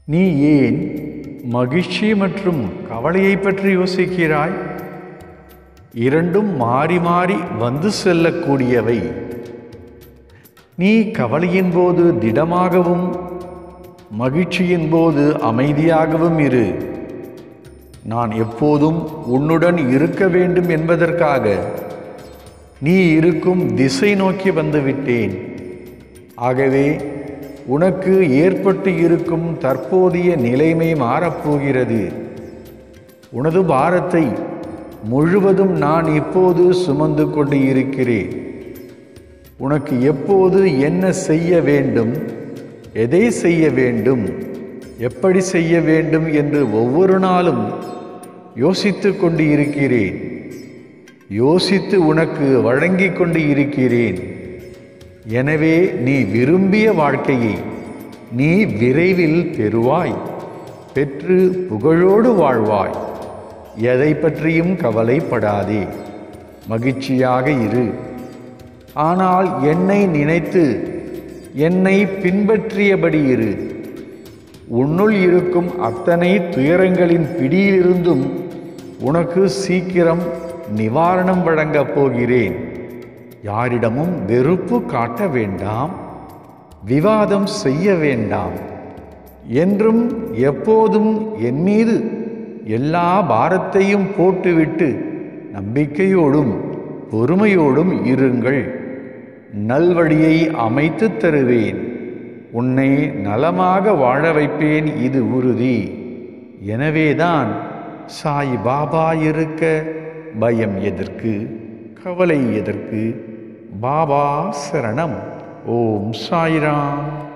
நீ ஏன் மகிழ்ச்சி மற்றும் கவலையை பற்றி யோசிக்கிறாய் இரண்டும் மாறி மாறி வந்து செல்லக்கூடியவை நீ கவலையின் போது திடமாகவும் மகிழ்ச்சியின் போது அமைதியாகவும் இரு நான் எப்போதும் உன்னுடன் இருக்க வேண்டும் என்பதற்காக நீ இருக்கும் திசை நோக்கி வந்துவிட்டேன் ஆகவே உனக்கு ஏற்பட்டு இருக்கும் தற்போதைய நிலைமை மாறப்போகிறது உனது பாரத்தை முழுவதும் நான் இப்போது சுமந்து கொண்டு இருக்கிறேன் உனக்கு எப்போது என்ன செய்ய வேண்டும் எதை செய்ய வேண்டும் எப்படி செய்ய வேண்டும் என்று ஒவ்வொரு நாளும் யோசித்து கொண்டு இருக்கிறேன் யோசித்து உனக்கு வழங்கி கொண்டு இருக்கிறேன் எனவே நீ விரும்பிய வாழ்க்கையை நீ விரைவில் பெறுவாய் பெற்று புகழோடு வாழ்வாய் எதை பற்றியும் கவலைப்படாதே மகிழ்ச்சியாக இரு ஆனால் என்னை நினைத்து என்னை பின்பற்றியபடி இரு உன்னுள் இருக்கும் அத்தனை துயரங்களின் பிடியிலிருந்தும் உனக்கு சீக்கிரம் நிவாரணம் வழங்கப் போகிறேன் யாரிடமும் வெறுப்பு காட்ட வேண்டாம் விவாதம் செய்ய வேண்டாம் என்றும் எப்போதும் என் மீது எல்லா பாரத்தையும் போட்டுவிட்டு நம்பிக்கையோடும் பொறுமையோடும் இருங்கள் நல்வழியை அமைத்து தருவேன் உன்னை நலமாக வாழ வைப்பேன் இது உறுதி எனவேதான் சாய் பாபா இருக்க பயம் எதற்கு கவலை எதற்கு பாபா சரணம் ஓம் சாய்ராம்